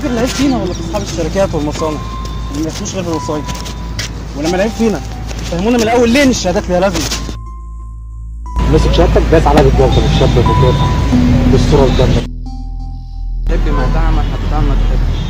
تفتكر العيب فينا ولا في اصحاب الشركات والمصانع اللي ما يفهموش غير بالوصاية ولما العيب فينا فهمونا من الاول ليه إن الشهادات ليها لازمه ماسك شهادتك داس عليها بالجلطه بالشاب بالجلطه بالصوره قدامك تحب ما تعمل هتعمل تحب